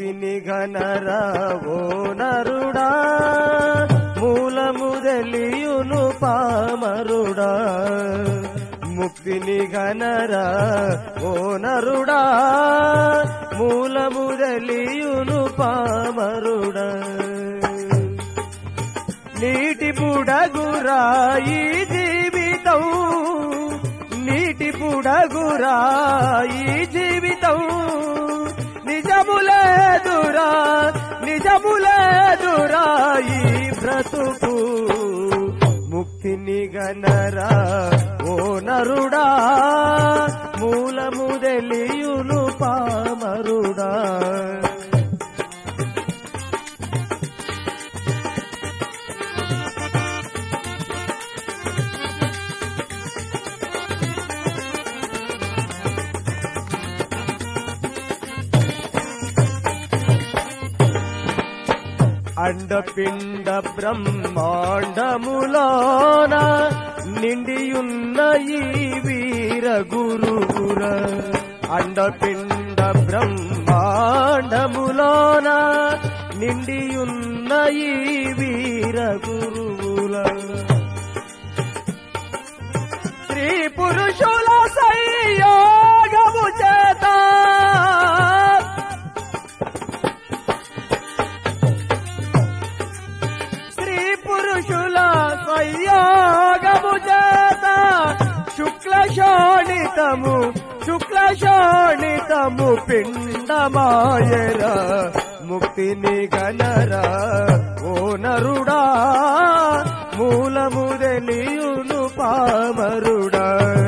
ముక్తిని గనరా ఓ నరుడా మూలము తెలియును పామరుడా ముక్తిని గనరా ఓ నరుడా మూలము తెలియును పామరుడా నీటి బుడగురా ఈ జీవితం నీటి బుడగురా ఈ జీవితం నిజములేదురా నిజములేదురా ఈ బ్రతుకు ముక్తిని గనరా ఓ నరుడా మూలము తెలియును పామరుడా అండపిండ బ్రహ్మాండములోన నిండియున్న ఈ వీర గురువుర అండపిండ బ్రహ్మాండములోన నిండియున్న ఈ వీర గురువుల స్త్రీ పురుషుల సంయోగము చేత స్త్రీ పురుషుల సంయోగము చేత శుక్ల శోణితము శుక్ల శోణితము పిండమాయర ముక్తిని గనరా ఓ నరుడా మూలము తెలియును పామరుడా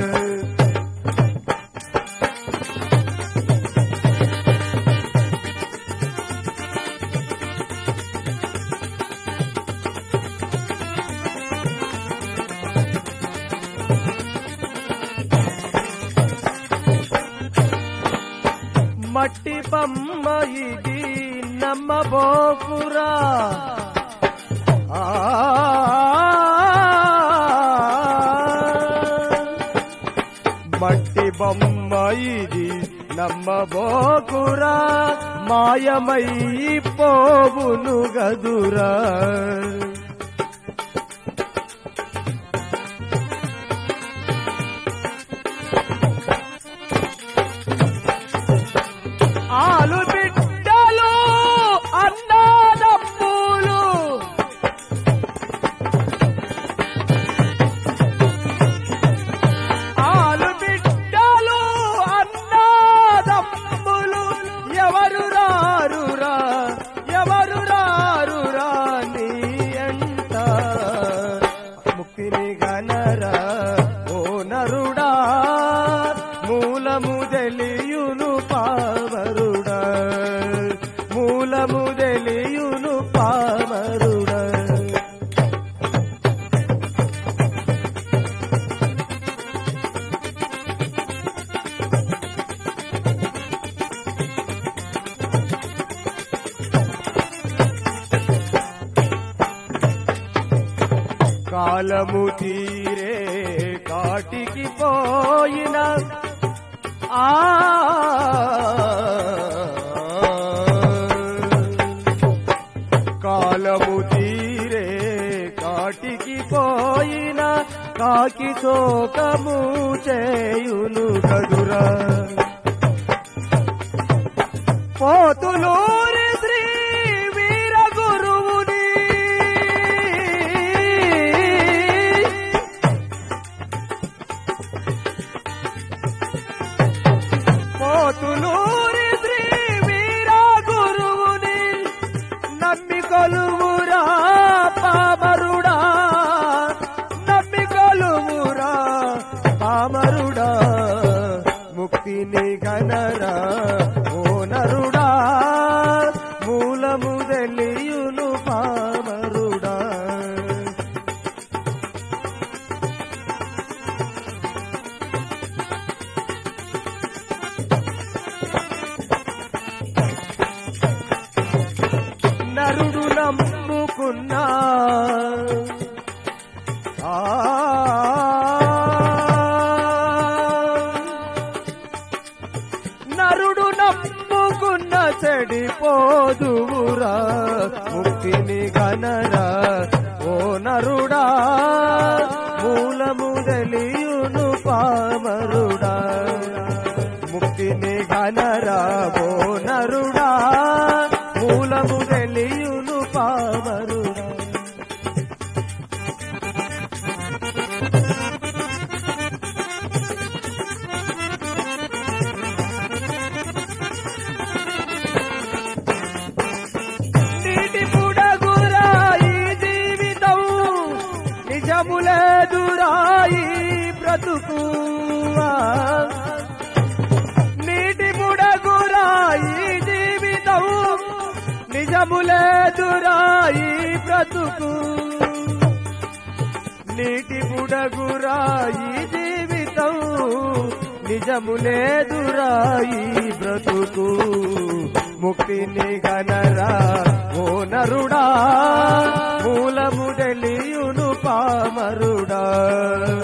మట్టి బొమ్మ ఇది నమ్మబోకురా ఆ మట్టి బొమ్మ ఇది నమ్మబోకురా మాయమై పోవును గదురా ఆలు బిడ్డలు అన్నదమ్ములు ఆలు బిడ్డలు అన్నదమ్ములు ఎవరు రారురా ఎవరు రారురా నీ అంట ముక్తిని గనరా ఓ నరుడా మూలము తెలియును పావరుడా మూలము తెలియును పావరుడా కాలము తీరే కాటికి పోయిన ఆ కాలము తీరే కాటికి పోయిన కాకి శోకము చేయును కదురా పోతులూరి శ్రీ వీర గురువుని పోతులూరి శ్రీ వీర గురువుని నమ్మి కొలువురా పామరుడా నమ్మి కొలువురా పామరుడా ముక్తిని గనరా ఓ నరుడా మూలము తెలియును పామరుడా నరుడు నమ్ముకున్నా ఆ నరుడు నమ్ముకున్న చెడిపోదువురా ముక్తిని గనరా ఓ నరుడా మూలము తెలియును పామరుడా ముక్తిని గనరా ఓ నరుడా మూలము తెలియును పామరుడా నీటి పుడగురా ఈ జీవితం నిజములేదురా ఈ బ్రతుకు నీటి పుడగురా ఈ జీవితం నిజములేదురా ఈ బ్రతుకు నీటి బుడగురా ఈ జీవితం నిజములేదురా ఈ బ్రతుకు ముక్తిని గనరా ఓ నరుడా మూలము తెలియును పామరుడా